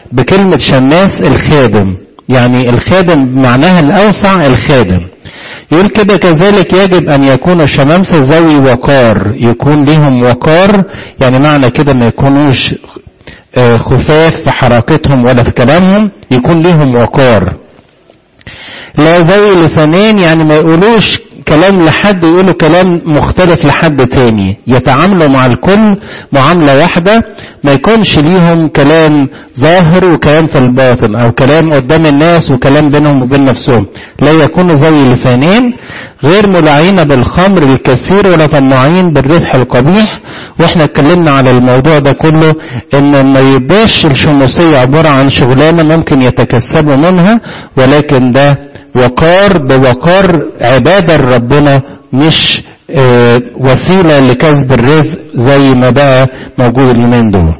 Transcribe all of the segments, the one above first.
بكلمة شماس الخادم يعني الخادم بمعناها الأوسع الخادم يقول كده كذلك يجب أن يكون الشمامسة ذوي وقار يكون لهم وقار يعني معنى كده ما يكونوش خفاف في حركتهم ولا في كلامهم يكون لهم وقار لا ذوي لسانين يعني ما يقولوش كلام لحد يقولوا كلام مختلف لحد تاني يتعاملوا مع الكل معاملة واحدة ما يكونش ليهم كلام ظاهر وكلام في الباطن او كلام قدام الناس وكلام بينهم وبين نفسهم لا يكونوا ذوي لسانين غير ملعين بالخمر الكثير ولا طماعين بالربح القبيح واحنا اتكلمنا على الموضوع ده كله ان ما يبقاش الشموسية عبارة عن شغلانة ممكن يتكسبوا منها ولكن ده وقار بوقار عبادة لربنا مش اه وسيلة لكسب الرزق زي ما بقى موجود اليومين دول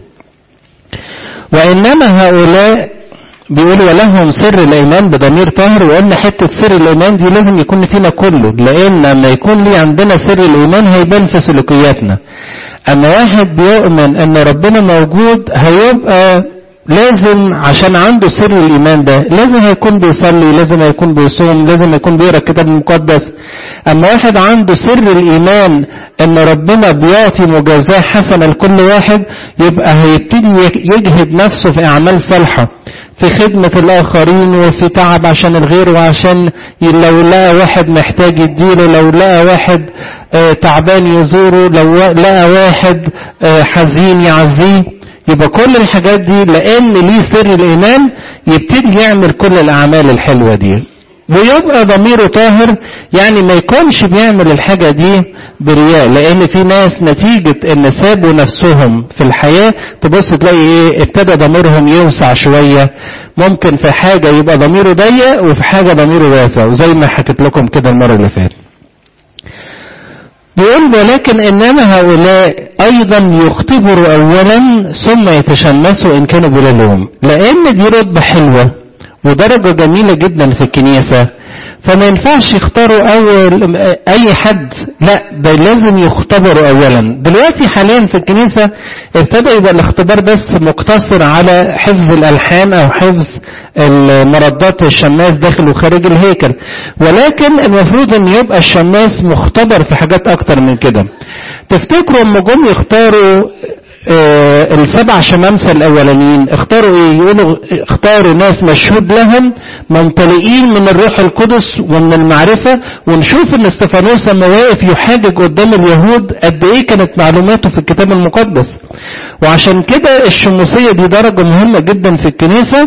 وإنما هؤلاء بيقولوا ولهم سر الإيمان بضمير طاهر وقلنا حتة سر الإيمان دي لازم يكون فينا كله لأن لما يكون لي عندنا سر الإيمان هيبان في سلوكياتنا أما واحد بيؤمن أن ربنا موجود هيبقى لازم عشان عنده سر الإيمان ده لازم هيكون بيصلي لازم هيكون بيصوم لازم يكون بيقرأ الكتاب المقدس أما واحد عنده سر الإيمان إن ربنا بيعطي مجازاة حسنة لكل واحد يبقى هيبتدي يجهد نفسه في أعمال صالحة في خدمة الآخرين وفي تعب عشان الغير وعشان لو لقى واحد محتاج يديله لو لقى واحد آه تعبان يزوره لو لقى واحد آه حزين يعزيه يبقى كل الحاجات دي لان ليه سر الايمان يبتدي يعمل كل الاعمال الحلوه دي ويبقى ضميره طاهر يعني ما يكونش بيعمل الحاجة دي برياء لان في ناس نتيجة ان سابوا نفسهم في الحياة تبص تلاقي ايه ابتدى ضميرهم يوسع شوية ممكن في حاجة يبقى ضميره ضيق وفي حاجة ضميره واسع وزي ما حكيت لكم كده المرة اللي فاتت بيقول ولكن انما هؤلاء ايضا يختبروا اولا ثم يتشمسوا ان كانوا بلا لوم لان دي رتبة حلوة ودرجة جميلة جدا في الكنيسة فما ينفعش يختاروا اول اي حد لا ده لازم يختبروا اولا دلوقتي حاليا في الكنيسة ابتدى يبقى الاختبار بس مقتصر على حفظ الالحان او حفظ المردات الشماس داخل وخارج الهيكل ولكن المفروض ان يبقى الشماس مختبر في حاجات اكتر من كده تفتكروا لما جم يختاروا آه السبع شمامسة الأولانيين اختاروا ايه يقولوا اختاروا ناس مشهود لهم ممتلئين من الروح القدس ومن المعرفة ونشوف ان استفانوس لما واقف يحاجج قدام اليهود قد ايه كانت معلوماته في الكتاب المقدس وعشان كده الشموسية دي درجة مهمة جدا في الكنيسة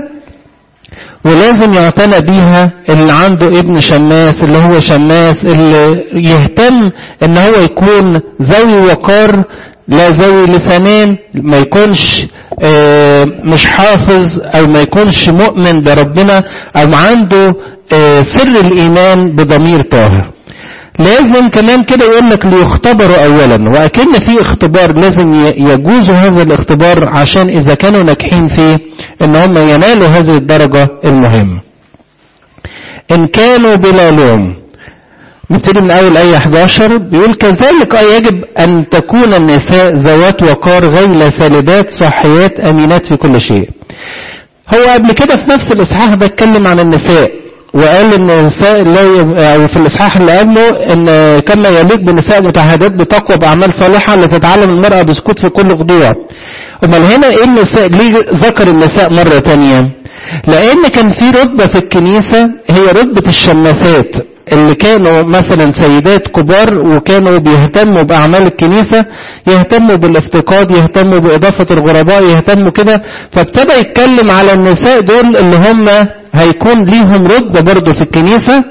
ولازم يعتنى بيها اللي عنده ابن شماس اللي هو شماس اللي يهتم ان هو يكون ذوي وقار لا ذوي لسانين ما يكونش مش حافظ او ما يكونش مؤمن بربنا او عنده سر الايمان بضمير طاهر لازم كمان كده يقول لك ليختبروا اولا واكن في اختبار لازم يجوزوا هذا الاختبار عشان اذا كانوا ناجحين فيه ان هم ينالوا هذه الدرجة المهمة ان كانوا بلا لوم نبتدي من اول ايه 11 بيقول كذلك اه يجب ان تكون النساء ذوات وقار غير سالبات صاحيات امينات في كل شيء هو قبل كده في نفس الاصحاح ده اتكلم عن النساء وقال ان النساء لا او في الاصحاح اللي قبله ان كما يليق بالنساء متعهدات بتقوى باعمال صالحه لتتعلم المراه بسكوت في كل خضوع امال هنا ايه النساء ليه ذكر النساء مره تانية لان كان في رتبه في الكنيسه هي رتبه الشماسات اللي كانوا مثلا سيدات كبار وكانوا بيهتموا بأعمال الكنيسة يهتموا بالافتقاد يهتموا بإضافة الغرباء يهتموا كده فابتدى يتكلم على النساء دول اللي هم هيكون ليهم رتبة برضه في الكنيسة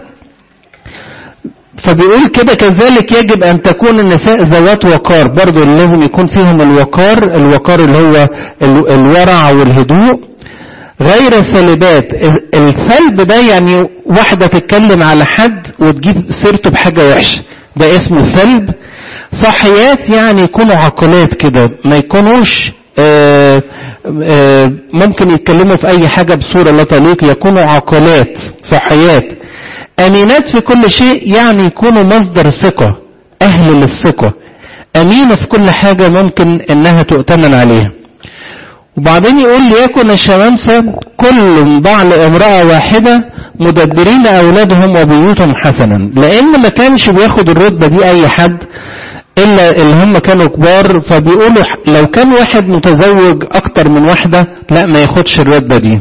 فبيقول كده كذلك يجب أن تكون النساء ذوات وقار برضه لازم يكون فيهم الوقار الوقار اللي هو الورع والهدوء غير سلبات السلب ده يعني واحدة تتكلم على حد وتجيب سيرته بحاجة وحشة ده اسمه سلب صحيات يعني يكونوا عقلات كده ما يكونوش آآ آآ ممكن يتكلموا في اي حاجة بصورة لا تليق يكونوا عقلات صحيات امينات في كل شيء يعني يكونوا مصدر ثقة اهل للثقة امينة في كل حاجة ممكن انها تؤتمن عليها وبعدين يقول ليكن الشمامسة كل ضع لامرأة واحدة مدبرين أولادهم وبيوتهم حسنا لأن ما كانش بياخد الرتبة دي أي حد إلا اللي هم كانوا كبار فبيقولوا لو كان واحد متزوج أكتر من واحدة لا ما ياخدش الرتبة دي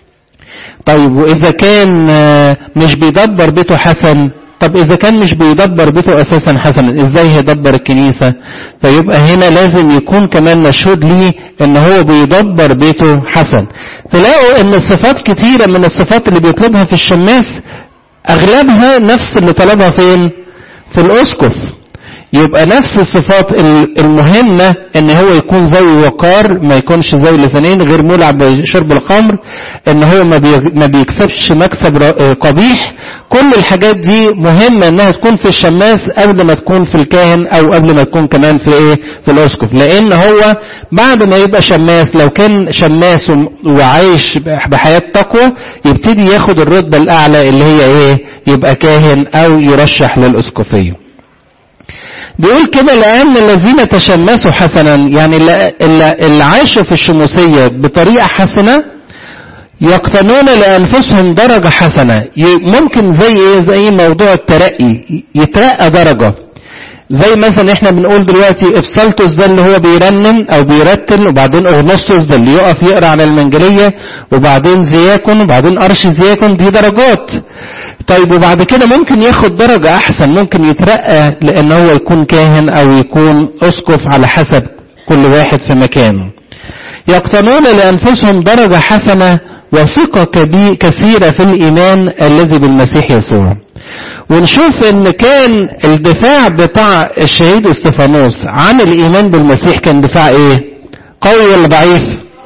طيب وإذا كان مش بيدبر بيته حسن طب إذا كان مش بيدبر بيته أساسا حسنا إزاي هيدبر الكنيسة فيبقى هنا لازم يكون كمان مشهود ليه إن هو بيدبر بيته حسن تلاقوا إن الصفات كتيرة من الصفات اللي بيطلبها في الشماس أغلبها نفس اللي طلبها فين في الأسقف يبقى نفس الصفات المهمة ان هو يكون ذوي وقار ما يكونش ذوي لسانين غير مولع بشرب الخمر ان هو ما بيكسبش مكسب قبيح كل الحاجات دي مهمة انها تكون في الشماس قبل ما تكون في الكاهن او قبل ما تكون كمان في ايه في الاسقف لان هو بعد ما يبقى شماس لو كان شماس وعايش بحياة تقوى يبتدي ياخد الرتبة الاعلى اللي هي ايه يبقى كاهن او يرشح للاسقفيه بيقول كده لأن الذين تشمسوا حسنا يعني اللي عاشوا في الشموسية بطريقة حسنة يقتنون لأنفسهم درجة حسنة ممكن زي ايه زي موضوع الترقي يترقى درجة زي مثلا احنا بنقول دلوقتي افسالتوس ده اللي هو بيرنم او بيرتل وبعدين اغنسطس ده اللي يقف يقرا عن المنجليه وبعدين زياكون وبعدين ارش زياكون دي درجات طيب وبعد كده ممكن ياخد درجة احسن ممكن يترقى لان هو يكون كاهن او يكون اسقف على حسب كل واحد في مكانه يقتنون لانفسهم درجة حسنة وثقة كثيرة في الايمان الذي بالمسيح يسوع ونشوف ان كان الدفاع بتاع الشهيد استفانوس عن الايمان بالمسيح كان دفاع ايه قوي ولا ضعيف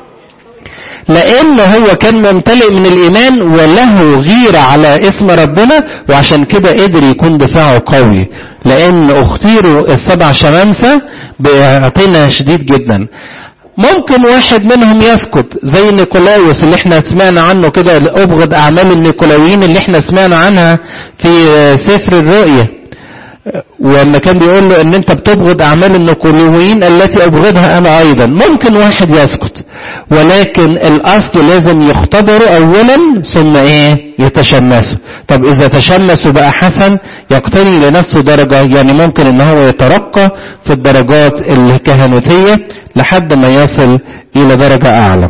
لان هو كان ممتلئ من الايمان وله غيرة على اسم ربنا وعشان كده قدر يكون دفاعه قوي لان اختيروا السبع شمامسة باعتنا شديد جدا ممكن واحد منهم يسكت زي نيكولاوس اللي احنا سمعنا عنه كده ابغض اعمال النيكولاويين اللي احنا سمعنا عنها في سفر الرؤيا ولما كان بيقول له ان انت بتبغض اعمال النيكولاويين التي ابغضها انا ايضا ممكن واحد يسكت ولكن الاصل لازم يختبروا اولا ثم ايه يتشمسوا طب اذا تشمسوا بقى حسن يقتني لنفسه درجة يعني ممكن ان هو يترقى في الدرجات الكهنوتية لحد ما يصل الى درجة اعلى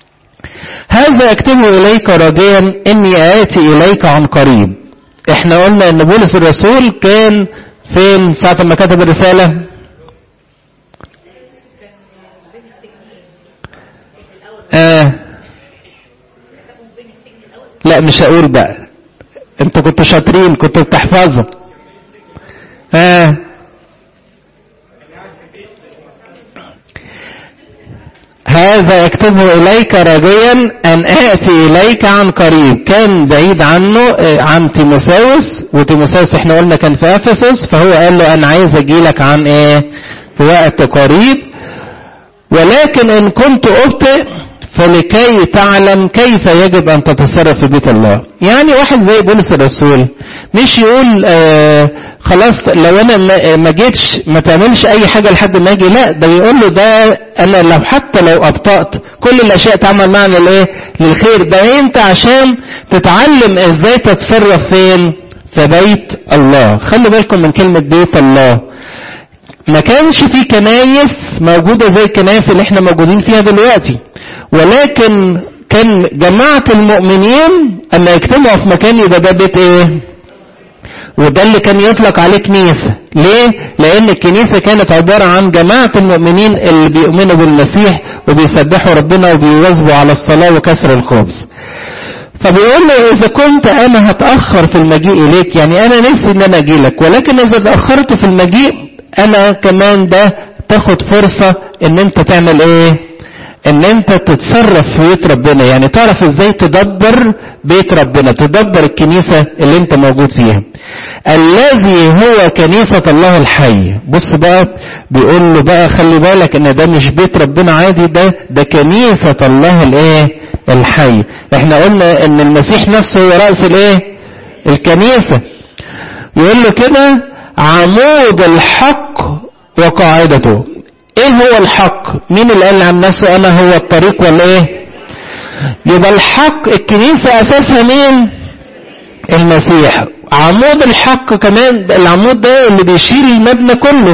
هذا اكتبه اليك راجيا اني اتي اليك عن قريب احنا قلنا ان بولس الرسول كان فين ساعة ما كتب الرسالة آه لا مش هقول بقى انتوا كنتوا شاطرين كنتوا بتحفظوا آه هذا اكتبه اليك راجيا ان اتي اليك عن قريب كان بعيد عنه عن تيموساوس وتيموساوس احنا قلنا كان في افسس فهو قال له انا عايز اجي لك عن ايه في وقت قريب ولكن ان كنت ابطئ فلكي تعلم كيف يجب ان تتصرف في بيت الله يعني واحد زي بولس الرسول مش يقول آه خلاص لو انا ما جيتش ما تعملش اي حاجة لحد ما اجي لا ده بيقول له ده انا لو حتى لو ابطأت كل الاشياء تعمل معنا لايه للخير ده انت عشان تتعلم ازاي تتصرف فين في بيت الله خلوا بالكم من كلمة بيت الله ما كانش في كنايس موجودة زي الكنايس اللي احنا موجودين فيها دلوقتي ولكن كان جماعة المؤمنين اما يجتمعوا في مكان يبقى ده بيت ايه وده اللي كان يطلق عليه كنيسة ليه؟ لأن الكنيسة كانت عبارة عن جماعة المؤمنين اللي بيؤمنوا بالمسيح وبيسبحوا ربنا وبيواظبوا على الصلاة وكسر الخبز فبيقول له إذا كنت أنا هتأخر في المجيء إليك يعني أنا نسي إن أنا أجي لك ولكن إذا تأخرت في المجيء أنا كمان ده تاخد فرصة إن أنت تعمل إيه؟ ان انت تتصرف في بيت ربنا يعني تعرف ازاي تدبر بيت ربنا تدبر الكنيسة اللي انت موجود فيها الذي هو كنيسة الله الحي بص بقى بيقول له بقى خلي بالك ان ده مش بيت ربنا عادي ده ده كنيسة الله الايه الحي احنا قلنا ان المسيح نفسه هو رأس الايه الكنيسة يقول له كده عمود الحق وقاعدته ايه هو الحق مين اللي قال عن نفسه انا هو الطريق ولا ايه يبقى الحق الكنيسة اساسها مين المسيح عمود الحق كمان العمود ده اللي بيشيل المبنى كله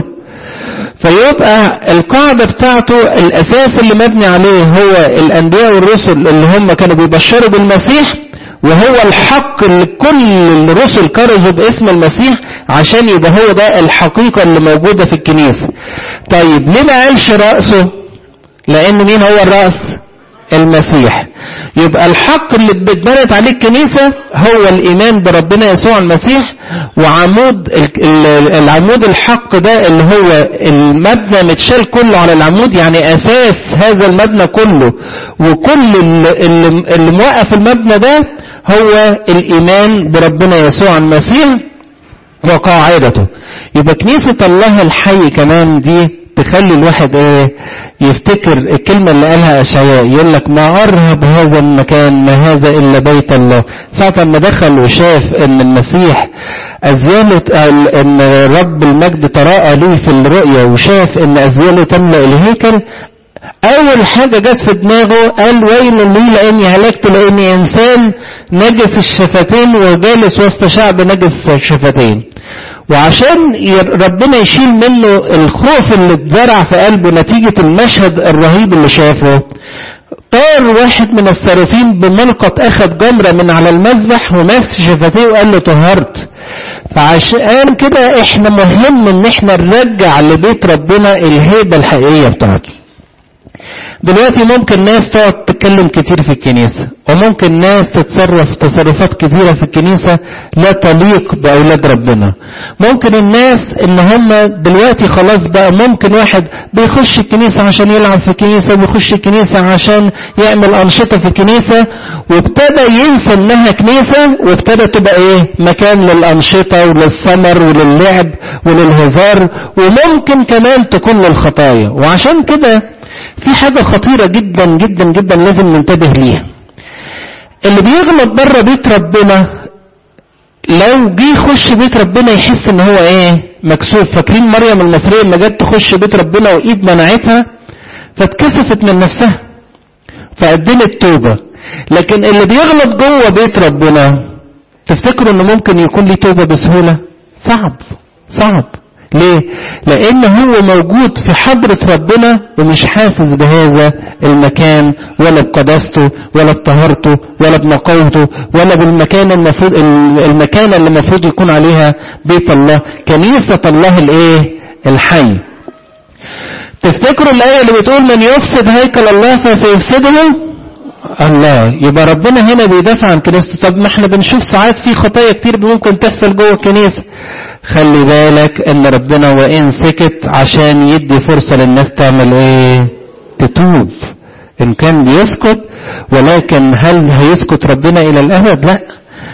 فيبقى القاعدة بتاعته الأساس اللي مبني عليه هو الأنبياء والرسل اللي هم كانوا بيبشروا بالمسيح وهو الحق اللي كل الرسل كرزوا باسم المسيح عشان يبقى هو ده الحقيقة اللي موجودة في الكنيسة طيب ليه ما قالش رأسه لأن مين هو الرأس المسيح يبقى الحق اللي اتبنت عليه الكنيسة هو الإيمان بربنا يسوع المسيح وعمود العمود الحق ده اللي هو المبنى متشال كله على العمود يعني أساس هذا المبنى كله وكل اللي, اللي موقف المبنى ده هو الإيمان بربنا يسوع المسيح وقاعدته يبقى كنيسة الله الحي كمان دي تخلي الواحد ايه يفتكر الكلمة اللي قالها أشعياء يقول لك ما أرهب هذا المكان ما هذا إلا بيت الله ساعة ما دخل وشاف إن المسيح أزياله إن رب المجد تراءى له في الرؤيا وشاف إن أزياله تملأ الهيكل أول حاجة جت في دماغه قال ويل لي لأني هلكت لأني إنسان نجس الشفتين وجالس وسط شعب نجس الشفتين وعشان ربنا يشيل منه الخوف اللي اتزرع في قلبه نتيجة المشهد الرهيب اللي شافه طار واحد من السرافين بملقط اخد جمرة من على المذبح ومس شفتيه وقال له طهرت فعشان كده احنا مهم ان احنا نرجع لبيت ربنا الهيبة الحقيقية بتاعته دلوقتي ممكن ناس تقعد تتكلم كتير في الكنيسة وممكن ناس تتصرف تصرفات كتيرة في الكنيسة لا تليق بأولاد ربنا ممكن الناس ان هم دلوقتي خلاص بقى ممكن واحد بيخش الكنيسة عشان يلعب في الكنيسة وبيخش الكنيسة عشان يعمل أنشطة في الكنيسة وابتدى ينسى انها كنيسة وابتدى تبقى ايه مكان للأنشطة وللسمر وللعب وللهزار وممكن كمان تكون للخطايا وعشان كده في حاجة خطيرة جدا جدا جدا لازم ننتبه ليها اللي بيغلط بره بيت ربنا لو جه يخش بيت ربنا يحس ان هو ايه مكسوف فاكرين مريم المصرية لما جت تخش بيت ربنا وايد منعتها فاتكسفت من نفسها فقدمت توبة لكن اللي بيغلط جوه بيت ربنا تفتكروا انه ممكن يكون ليه توبة بسهولة صعب صعب ليه لان هو موجود في حضرة ربنا ومش حاسس بهذا المكان ولا بقداسته ولا بطهارته ولا بنقاوته ولا بالمكان المفروض المكان اللي المفروض يكون عليها بيت الله كنيسة الله الايه الحي تفتكروا الآية اللي بتقول من يفسد هيكل الله فسيفسده الله يبقى ربنا هنا بيدافع عن كنيسته طب ما احنا بنشوف ساعات في خطايا كتير ممكن تحصل جوه الكنيسه خلي بالك ان ربنا وان سكت عشان يدي فرصه للناس تعمل ايه تتوب ان كان بيسكت ولكن هل هيسكت ربنا الى الابد لا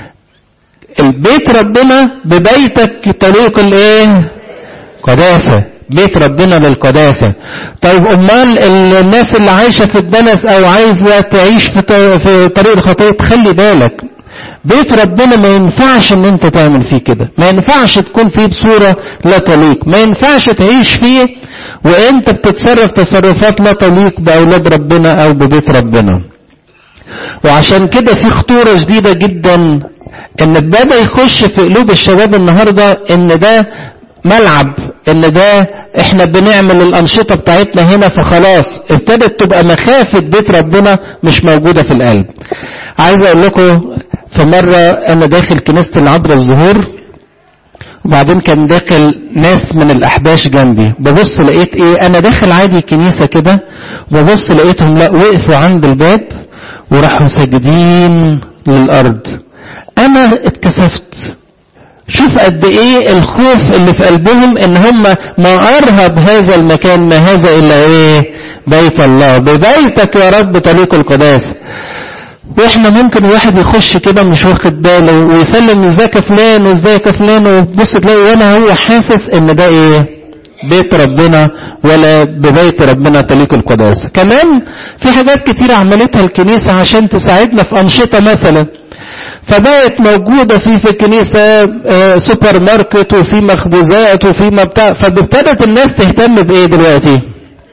البيت ربنا ببيتك طريق الايه قداسه بيت ربنا للقداسة طيب امال الناس اللي عايشة في الدنس او عايزة تعيش في في طريق الخطية خلي بالك بيت ربنا ما ينفعش ان انت تعمل فيه كده ما ينفعش تكون فيه بصورة لا تليق ما ينفعش تعيش فيه وانت بتتصرف تصرفات لا تليق باولاد ربنا او ببيت ربنا وعشان كده في خطورة شديدة جدا ان بدأ يخش في قلوب الشباب النهاردة ان ده ملعب ان ده احنا بنعمل الانشطة بتاعتنا هنا فخلاص ابتدت تبقى مخافة بيت ربنا مش موجودة في القلب عايز اقول لكم في مرة انا داخل كنيسة العذراء الظهور وبعدين كان داخل ناس من الاحباش جنبي ببص لقيت ايه انا داخل عادي كنيسة كده وببص لقيتهم لا وقفوا عند الباب وراحوا ساجدين للارض انا اتكسفت شوف قد ايه الخوف اللي في قلبهم ان هم ما ارهب هذا المكان ما هذا الا ايه بيت الله ببيتك يا رب طريق القداسة واحنا ممكن واحد يخش كده مش واخد باله ويسلم ازيك يا فلان وازيك يا فلان وتبص تلاقي وانا هو حاسس ان ده ايه بيت ربنا ولا ببيت ربنا طريق القداسة كمان في حاجات كتير عملتها الكنيسة عشان تساعدنا في انشطة مثلا فبقت موجودة في في الكنيسة سوبر ماركت وفي مخبوزات وفي ما بتاع فابتدت الناس تهتم بايه دلوقتي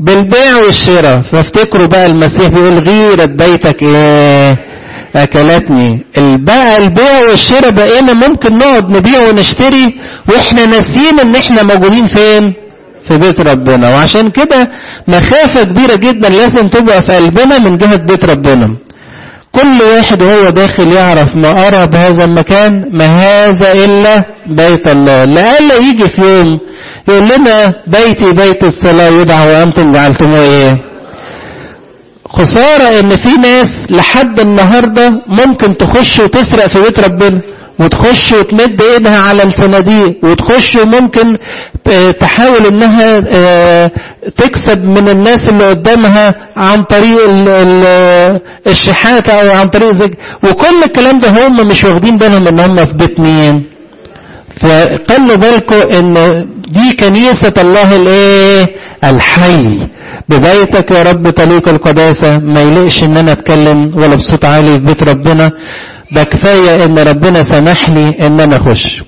بالبيع والشراء فافتكروا بقى المسيح بيقول غيرة بيتك ايه اكلتني بقى البيع والشراء بقينا ممكن نقعد نبيع ونشتري واحنا ناسيين ان احنا موجودين فين في بيت ربنا وعشان كده مخافة كبيرة جدا لازم تبقى في قلبنا من جهة بيت ربنا كل واحد وهو داخل يعرف ما أرى بهذا المكان ما هذا إلا بيت الله لألا يجي في يوم يقول لنا بيتي بيت الصلاة يدعى وأنتم جعلتموه إيه خسارة إن في ناس لحد النهاردة ممكن تخش وتسرق في بيت ربنا وتخش وتمد ايدها على الصناديق وتخش وممكن تحاول انها تكسب من الناس اللي قدامها عن طريق الشحاتة او عن طريق زج وكل الكلام ده هم مش واخدين بالهم ان هم في بيت مين فقالوا بالكم ان دي كنيسة الله الايه الحي ببيتك يا رب طليق القداسة ما يلقش ان انا اتكلم ولا بصوت عالي في بيت ربنا ده كفاية ان ربنا سمح لي ان انا اخش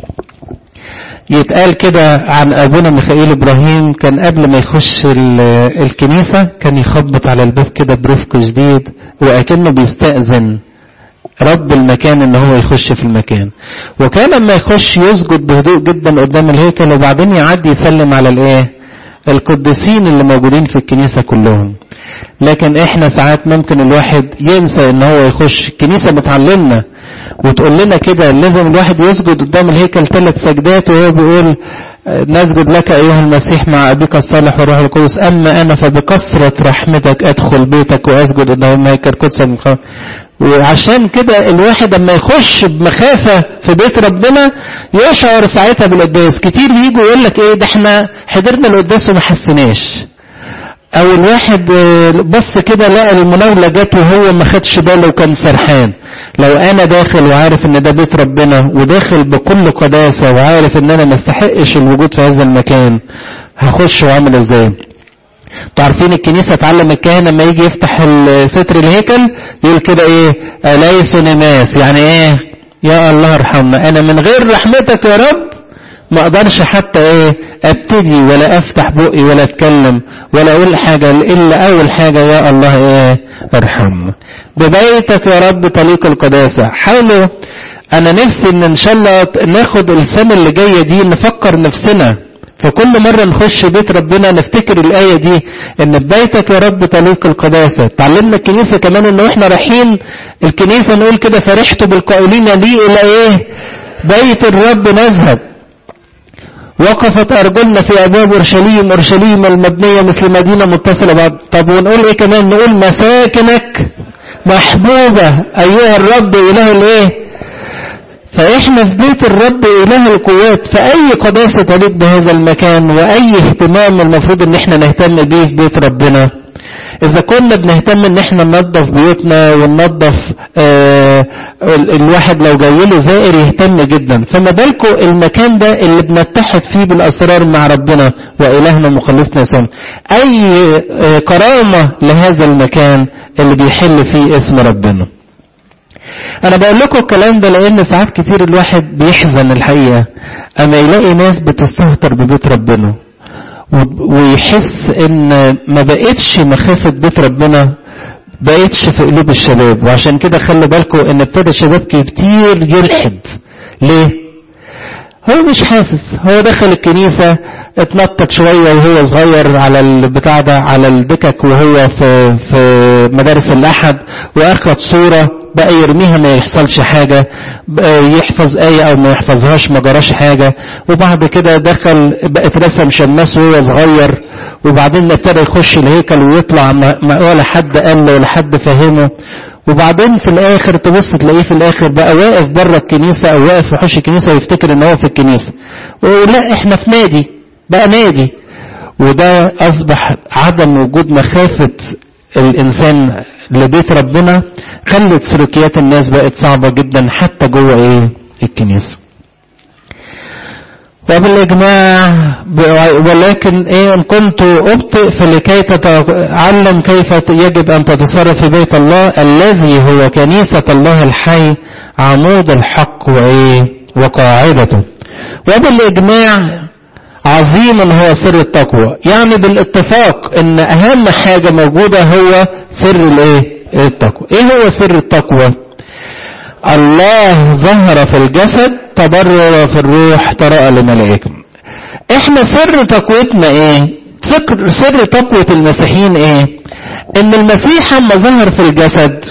يتقال كده عن ابونا ميخائيل ابراهيم كان قبل ما يخش الكنيسة كان يخبط على الباب كده برفق جديد واكنه بيستأذن رب المكان ان هو يخش في المكان وكان لما يخش يسجد بهدوء جدا قدام الهيكل وبعدين يعدي يسلم على الايه القديسين اللي موجودين في الكنيسة كلهم لكن احنا ساعات ممكن الواحد ينسى ان هو يخش الكنيسة بتعلمنا وتقول لنا كده لازم الواحد يسجد قدام الهيكل ثلاث سجدات وهو بيقول نسجد لك ايها المسيح مع ابيك الصالح والروح القدس اما انا فبكثرة رحمتك ادخل بيتك واسجد قدام هيكل قدسك وعشان كده الواحد لما يخش بمخافة في بيت ربنا يشعر ساعتها بالقداس كتير يجوا يقول لك ايه ده احنا حضرنا القداس وما حسناش او الواحد بص كده لقى المناولة جت وهو ما خدش باله وكان سرحان لو انا داخل وعارف ان ده بيت ربنا وداخل بكل قداسة وعارف ان انا ما استحقش الوجود في هذا المكان هخش واعمل ازاي عارفين الكنيسة اتعلم الكاهن لما يجي يفتح ستر الهيكل يقول كده ايه أليس نماس يعني ايه يا الله ارحمنا انا من غير رحمتك يا رب ما اقدرش حتى ايه ابتدي ولا افتح بقي ولا اتكلم ولا اقول حاجة الا اول حاجة يا الله ايه ارحمنا ببيتك يا رب طليق القداسة حاولوا انا نفسي ان ان شاء الله ناخد السنة اللي جاية دي نفكر نفسنا فكل مرة نخش بيت ربنا نفتكر الآية دي إن ببيتك يا رب طليق القداسة تعلمنا الكنيسة كمان إن إحنا رايحين الكنيسة نقول كده فرحت بالقائلين لي إلى إيه بيت الرب نذهب وقفت أرجلنا في أبواب أورشليم أورشليم المبنية مثل مدينة متصلة بعض طب ونقول إيه كمان نقول مساكنك محبوبة أيها الرب إله الإيه فإحنا في بيت الرب إله القوات فأي قداسة تليق بهذا المكان وأي اهتمام المفروض إن إحنا نهتم بيه في بيت ربنا إذا كنا بنهتم إن إحنا ننظف بيوتنا وننظف آه الواحد لو جاي له زائر يهتم جدا فما بالكم المكان ده اللي بنتحد فيه بالأسرار مع ربنا وإلهنا مخلصنا يسوع أي آه كرامة لهذا المكان اللي بيحل فيه اسم ربنا انا بقول لكم الكلام ده لان ساعات كتير الواحد بيحزن الحقيقة اما يلاقي ناس بتستهتر ببيت ربنا ويحس ان ما بقتش مخافة بيت ربنا بقتش في قلوب الشباب وعشان كده خلي بالكم ان ابتدى الشباب كتير يلحد ليه هو مش حاسس هو دخل الكنيسة اتنطط شوية وهو صغير على البتاع ده على الدكك وهو في في مدارس الأحد وأخذ صورة بقى يرميها ما يحصلش حاجة يحفظ آية أو ما يحفظهاش ما جراش حاجة وبعد كده دخل بقت رسم شماس وهو صغير وبعدين ابتدى يخش الهيكل ويطلع ما ولا حد قال له ولا حد فهمه وبعدين في الاخر تبص تلاقيه في الاخر بقى واقف بره الكنيسة او واقف في حوش الكنيسة ويفتكر ان هو في الكنيسة ولا احنا في نادي بقى نادي وده اصبح عدم وجود مخافة الانسان لبيت ربنا خلت سلوكيات الناس بقت صعبة جدا حتى جوه ايه الكنيسة وبالإجماع ولكن إيه إن كنت أبطئ فلكي تتعلم كيف يجب أن تتصرف في بيت الله الذي هو كنيسة الله الحي عمود الحق وإيه وقاعدته وبالإجماع عظيم هو سر التقوى يعني بالاتفاق ان اهم حاجة موجودة هو سر الايه التقوى ايه هو سر التقوى الله ظهر في الجسد تبرر في الروح تراءى لملائكة احنا سر تقوتنا ايه سر, سر تقوة المسيحيين ايه ان المسيح لما ظهر في الجسد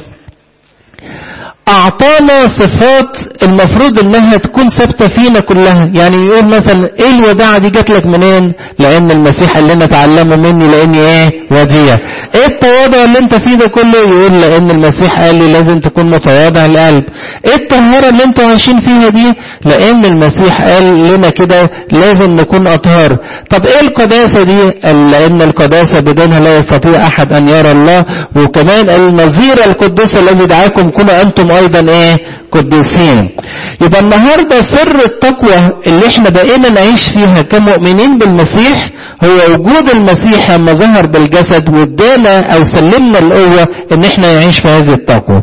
اعطانا صفات المفروض انها تكون ثابته فينا كلها يعني يقول مثلا ايه الوداعه دي جات لك منين لان المسيح قال لنا تعلموا مني لاني ايه وديع ايه التواضع اللي انت فيه ده كله يقول لان المسيح قال لي لازم تكون متواضع القلب ايه الطهاره اللي انتوا عايشين فيها دي لان المسيح قال لنا كده لازم نكون اطهار طب ايه القداسه دي قال لان القداسه بدونها لا يستطيع احد ان يرى الله وكمان النظير القدوس الذي دعاكم كونوا انتم ايضا ايه قديسين يبقى النهارده سر التقوى اللي احنا بقينا نعيش فيها كمؤمنين بالمسيح هو وجود المسيح لما ظهر بالجسد وادانا او سلمنا القوه ان احنا نعيش في هذه التقوى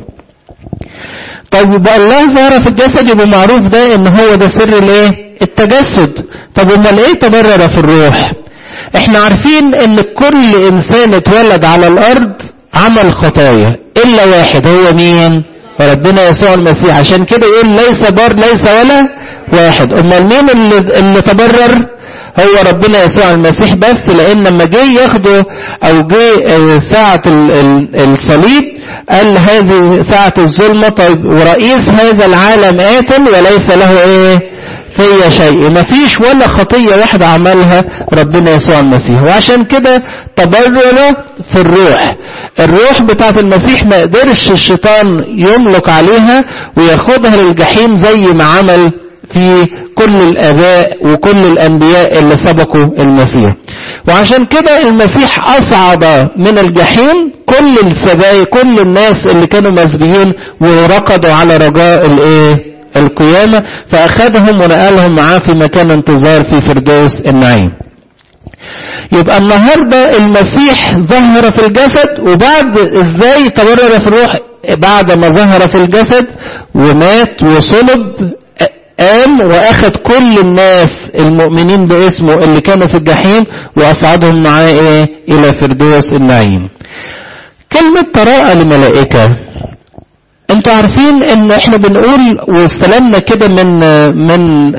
طيب يبقى الله ظهر في الجسد يبقى معروف ده ان هو ده سر الايه التجسد طب امال ايه تبرر في الروح احنا عارفين ان كل انسان اتولد على الارض عمل خطايا الا واحد هو مين ربنا يسوع المسيح عشان كده يقول ليس بار ليس ولا واحد امال مين اللي, اللي تبرر هو ربنا يسوع المسيح بس لان لما جه ياخده او جه ساعة الصليب قال هذه ساعة الظلمة طيب ورئيس هذا العالم آت وليس له ايه فيا شيء ما فيش ولا خطية واحدة عملها ربنا يسوع المسيح وعشان كده تبرر في الروح الروح بتاعت المسيح ما قدرش الشيطان يملك عليها وياخدها للجحيم زي ما عمل في كل الآباء وكل الأنبياء اللي سبقوا المسيح وعشان كده المسيح أصعد من الجحيم كل السبايا كل الناس اللي كانوا مسبيين ورقدوا على رجاء الايه القيامة فأخذهم ونقلهم معاه في مكان انتظار في فردوس النعيم يبقى النهاردة المسيح ظهر في الجسد وبعد ازاي تبرر في الروح بعد ما ظهر في الجسد ومات وصلب قام واخد كل الناس المؤمنين باسمه اللي كانوا في الجحيم واصعدهم معاه ايه الى فردوس النعيم كلمة تراءى لملائكة انتوا عارفين ان احنا بنقول واستلمنا كده من من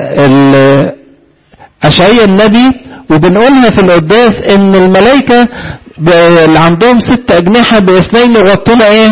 اشعياء النبي وبنقولها في القداس ان الملائكة اللي عندهم ست اجنحة باثنين يغطون ايه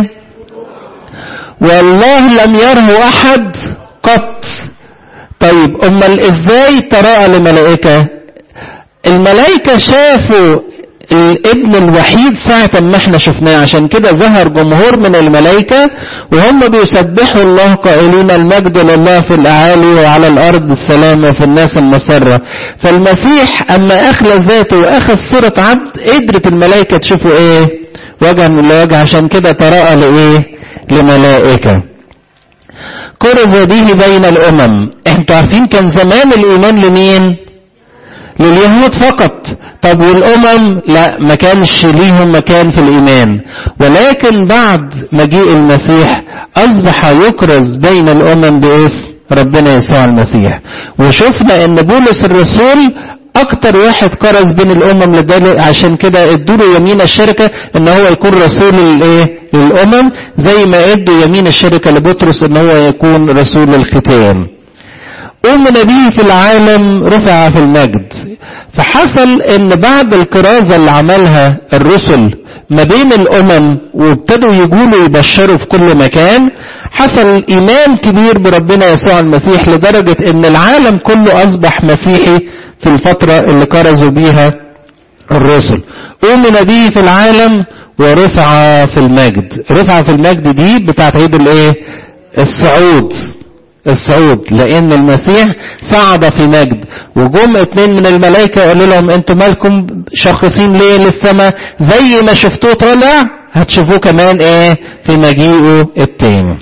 والله لم يره احد قط طيب امال ازاي تراءى لملائكة الملائكة شافوا الابن الوحيد ساعة ما احنا شفناه عشان كده ظهر جمهور من الملائكة وهم بيسبحوا الله قائلين المجد لله في الأعالي وعلى الأرض السلام وفي الناس المسرة فالمسيح أما أخلى ذاته وأخذ صورة عبد قدرت الملائكة تشوفوا إيه وجها من وجه عشان كده تراءى لإيه لملائكة كرز به بين الأمم انتوا عارفين كان زمان الإيمان لمين لليهود فقط طب والأمم لا ما كانش ليهم مكان في الإيمان ولكن بعد مجيء المسيح أصبح يكرز بين الأمم باسم ربنا يسوع المسيح وشفنا ان بولس الرسول اكتر واحد كرز بين الامم لذلك عشان كده ادوا له يمين الشركه ان هو يكون رسول الايه للامم زي ما ادوا يمين الشركه لبطرس ان هو يكون رسول الختام أمن به في العالم رفع في المجد فحصل ان بعد الكرازة اللي عملها الرسل ما بين الامم وابتدوا يقولوا يبشروا في كل مكان حصل ايمان كبير بربنا يسوع المسيح لدرجة ان العالم كله اصبح مسيحي في الفترة اللي كرزوا بيها الرسل أمن به في العالم ورفع في المجد رفع في المجد دي بتاعت عيد الايه الصعود الصعود لان المسيح صعد في مجد وجم اتنين من الملائكة قالوا لهم انتوا مالكم شخصين ليه للسماء زي ما شفتوه طالع هتشوفوه كمان ايه في مجيئه التاني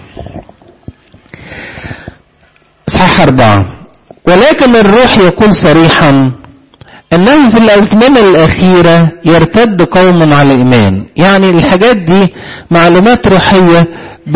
اصحاح اربعة ولكن الروح يقول صريحا انه في الازمنة الاخيرة يرتد قوم على الايمان يعني الحاجات دي معلومات روحية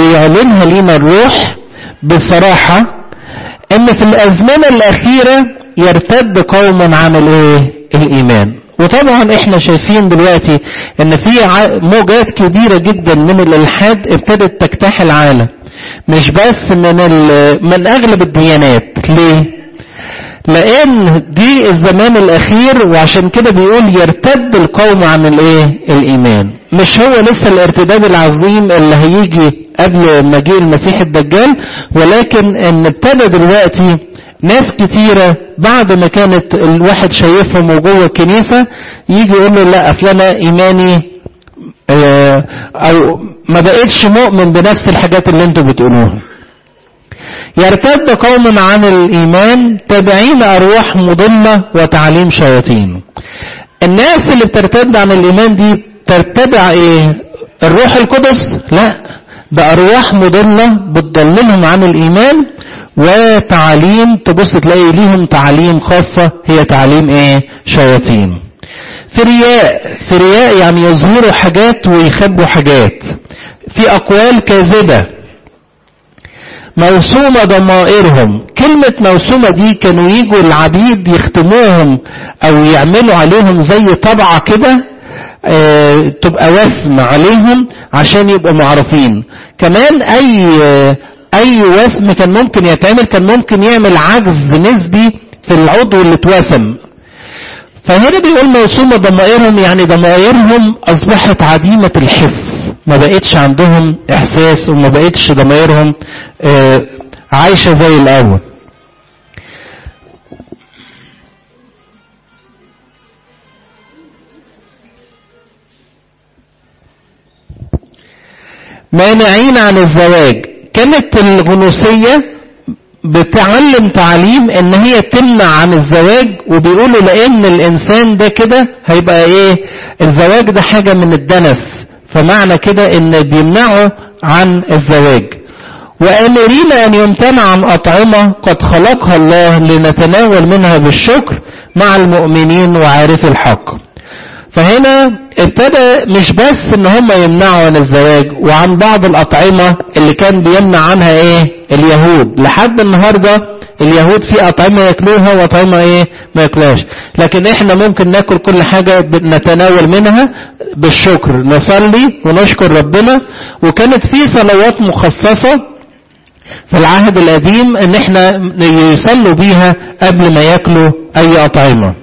بيعلنها لينا الروح بصراحة ان في الازمنة الاخيرة يرتد قوم عن الايه الايمان وطبعا احنا شايفين دلوقتي ان في موجات كبيره جدا من الالحاد ابتدت تجتاح العالم مش بس من من اغلب الديانات ليه لان دي الزمان الاخير وعشان كده بيقول يرتد القوم عن الايه الايمان مش هو لسه الارتداد العظيم اللي هيجي قبل مجيء المسيح الدجال ولكن ان ابتدى دلوقتي ناس كتيرة بعد ما كانت الواحد شايفهم وجوه الكنيسة يجي يقول له لا اصل انا ايماني اه او ما بقتش مؤمن بنفس الحاجات اللي انتوا بتقولوها يرتد قوم عن الايمان تابعين ارواح مضلة وتعليم شياطين الناس اللي بترتد عن الايمان دي تتبع ايه الروح القدس لا ده ارواح مضلة بتضللهم عن الايمان وتعاليم تبص تلاقي ليهم تعاليم خاصة هي تعاليم ايه شياطين في رياء في رياء يعني يظهروا حاجات ويخبوا حاجات في اقوال كاذبة موسومة ضمائرهم كلمة موسومة دي كانوا يجوا العبيد يختموهم او يعملوا عليهم زي طبعة كده اه تبقى وسم عليهم عشان يبقوا معروفين كمان اي اه اي وسم كان ممكن يتعمل كان ممكن يعمل عجز نسبي في العضو اللي اتوسم فهنا بيقول موسومة ضمائرهم يعني ضمائرهم اصبحت عديمة الحس ما بقتش عندهم احساس وما بقتش ضمائرهم آه عايشة زي الاول مانعين عن الزواج كانت الغنوصية بتعلم تعليم ان هي تمنع عن الزواج وبيقولوا لان الانسان ده كده هيبقى ايه الزواج ده حاجة من الدنس فمعنى كده ان بيمنعوا عن الزواج وامرين ان يمتنع عن اطعمة قد خلقها الله لنتناول منها بالشكر مع المؤمنين وعارف الحق فهنا ابتدى مش بس ان هم يمنعوا عن الزواج وعن بعض الاطعمة اللي كان بيمنع عنها ايه اليهود لحد النهاردة اليهود في اطعمة ياكلوها واطعمة ايه ما ياكلوهاش لكن احنا ممكن ناكل كل حاجة نتناول منها بالشكر نصلي ونشكر ربنا وكانت في صلوات مخصصة في العهد القديم ان احنا يصلوا بيها قبل ما ياكلوا اي اطعمه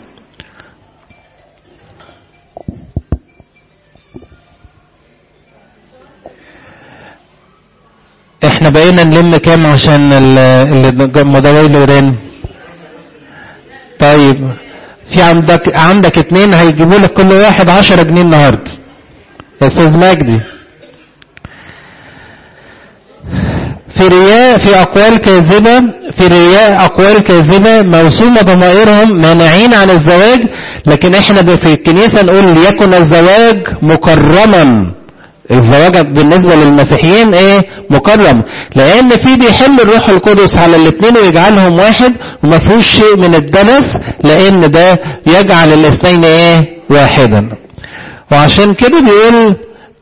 احنا بقينا نلم كام عشان اللي مداوي ودان طيب في عندك عندك اتنين هيجيبوا لك كل واحد عشرة جنيه النهارده يا استاذ مجدي في رياء في اقوال كاذبة في رياء اقوال كاذبة موسومة ضمائرهم مانعين عن الزواج لكن احنا في الكنيسة نقول ليكن الزواج مكرما الزواج بالنسبة للمسيحيين ايه مكرم لان في بيحل الروح القدس على الاثنين ويجعلهم واحد وما فيهوش شيء من الدنس لان ده يجعل الاثنين ايه واحدا وعشان كده بيقول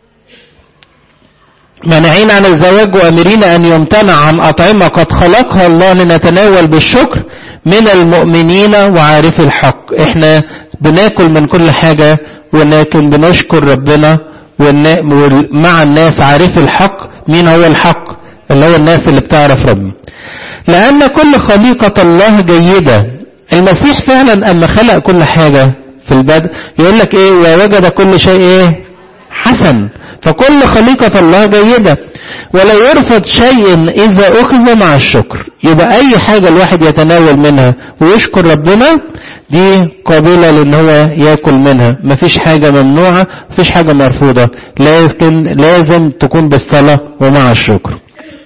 مانعين عن الزواج وامرين ان يمتنع عن اطعمه قد خلقها الله لنتناول بالشكر من المؤمنين وعارف الحق احنا بناكل من كل حاجه ولكن بنشكر ربنا ومع الناس عارف الحق مين هو الحق اللي هو الناس اللي بتعرف ربنا لأن كل خليقة الله جيدة المسيح فعلا أما خلق كل حاجة في البدء يقول لك إيه ووجد كل شيء إيه حسن فكل خليقة الله جيدة ولا يرفض شيء إذا أخذ مع الشكر يبقى أي حاجة الواحد يتناول منها ويشكر ربنا دي قابلة لأن هو يأكل منها مفيش حاجة ممنوعة مفيش حاجة مرفوضة لكن لازم تكون بالصلاة ومع الشكر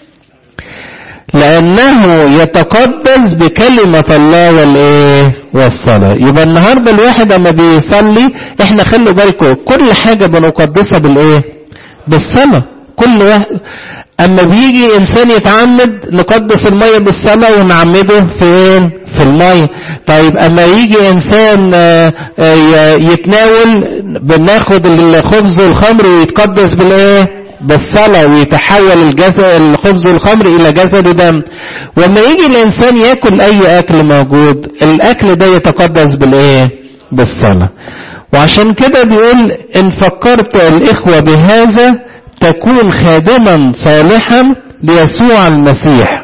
لأنه يتقدس بكلمة الله والإيه والصلاة يبقى النهاردة الواحد أما بيصلي إحنا خلوا بالكم كل حاجة بنقدسها بالإيه بالصلاة كل واحد اما بيجي انسان يتعمد نقدس المية بالصلاة ونعمده فين في المية طيب اما يجي انسان يتناول بناخد الخبز والخمر ويتقدس بالايه بالصلاة ويتحول الجسد الخبز والخمر إلى جسد ودم وما يجي الإنسان يأكل أي أكل موجود الأكل ده يتقدس بالإيه؟ بالصلاة وعشان كده بيقول إن فكرت الإخوة بهذا تكون خادما صالحا ليسوع المسيح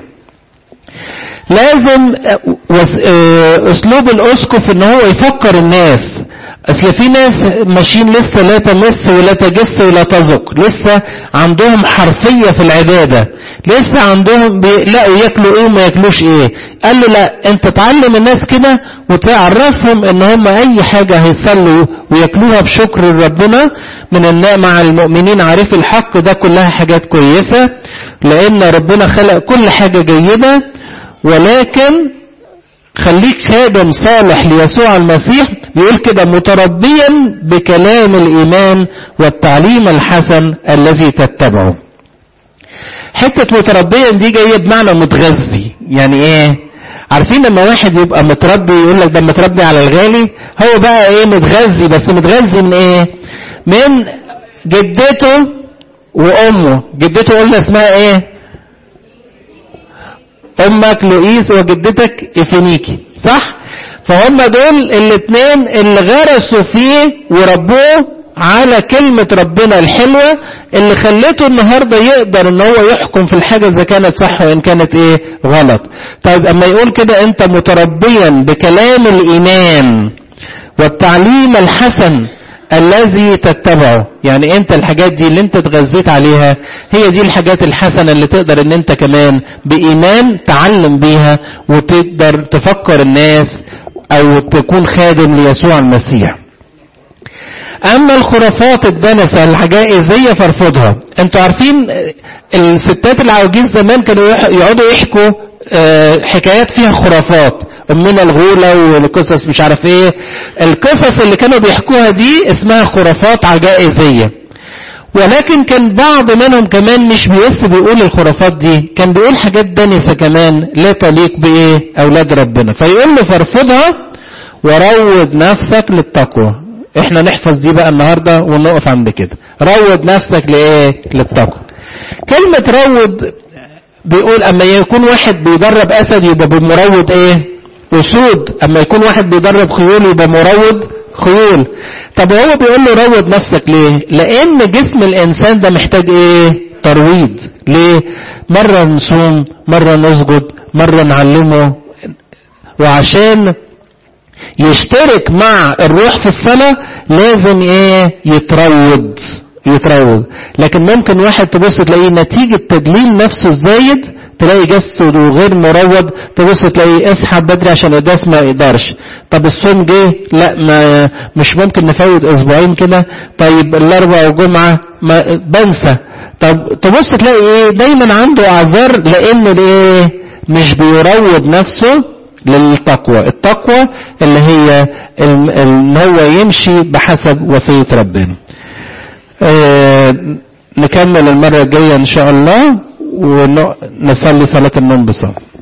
لازم اسلوب الاسقف ان هو يفكر الناس اصل في ناس ماشيين لسه لا تمس ولا تجس ولا تذق لسه عندهم حرفية في العبادة لسه عندهم بيلاقوا ياكلوا ايه وما ياكلوش ايه قال له لا انت تعلم الناس كده وتعرفهم ان هم اي حاجة هيصلوا وياكلوها بشكر ربنا من الناس مع المؤمنين عارف الحق ده كلها حاجات كويسة لان ربنا خلق كل حاجة جيدة ولكن خليك خادم صالح ليسوع المسيح يقول كده متربيا بكلام الإيمان والتعليم الحسن الذي تتبعه حتة متربيا دي جاية بمعنى متغذي يعني ايه عارفين لما واحد يبقى متربي يقول لك ده متربي على الغالي هو بقى ايه متغذي بس متغذي من ايه من جدته وامه جدته قلنا اسمها ايه امك لؤيس وجدتك افنيكي صح فهم دول الاثنين اللي غرسوا فيه وربوه على كلمة ربنا الحلوة اللي خلته النهاردة يقدر ان هو يحكم في الحاجة اذا كانت صح وان كانت ايه غلط طيب اما يقول كده انت متربيا بكلام الايمان والتعليم الحسن الذي تتبعه يعني انت الحاجات دي اللي انت اتغذيت عليها هي دي الحاجات الحسنة اللي تقدر ان انت كمان بإيمان تعلم بيها وتقدر تفكر الناس او تكون خادم ليسوع المسيح اما الخرافات الدنسة الحجائزية فارفضها انتوا عارفين الستات العواجيز زمان كانوا يقعدوا يحكوا حكايات فيها خرافات امنا الغولة والقصص مش عارف ايه القصص اللي كانوا بيحكوها دي اسمها خرافات عجائزية ولكن كان بعض منهم كمان مش بس بيقول الخرافات دي كان بيقول حاجات دنسة كمان لا تليق بايه اولاد ربنا فيقول له فارفضها وروض نفسك للتقوى احنا نحفظ دي بقى النهاردة ونقف عند كده روض نفسك لايه للتقوى كلمة روض بيقول اما يكون واحد بيدرب اسد يبقى بمروض ايه اسود اما يكون واحد بيدرب خيول يبقى مروض خيول طب هو بيقول له روض نفسك ليه لان جسم الانسان ده محتاج ايه ترويض ليه مرة نصوم مرة نسجد مرة نعلمه وعشان يشترك مع الروح في الصلاة لازم ايه يتروض يتروض لكن ممكن واحد تبص تلاقيه نتيجة تدليل نفسه الزايد تلاقي جسده غير مروض تبص تلاقيه اسحب بدري عشان يداس ما يقدرش طب الصوم جه لا ما مش ممكن نفوت اسبوعين كده طيب الاربع والجمعة ما بنسى طب تبص تلاقي ايه دايما عنده اعذار لانه ايه مش بيروض نفسه للتقوى التقوى اللي هي ان هو يمشي بحسب وصية ربنا آه نكمل المرة الجاية ان شاء الله ونصلي صلاة النوم بصلاة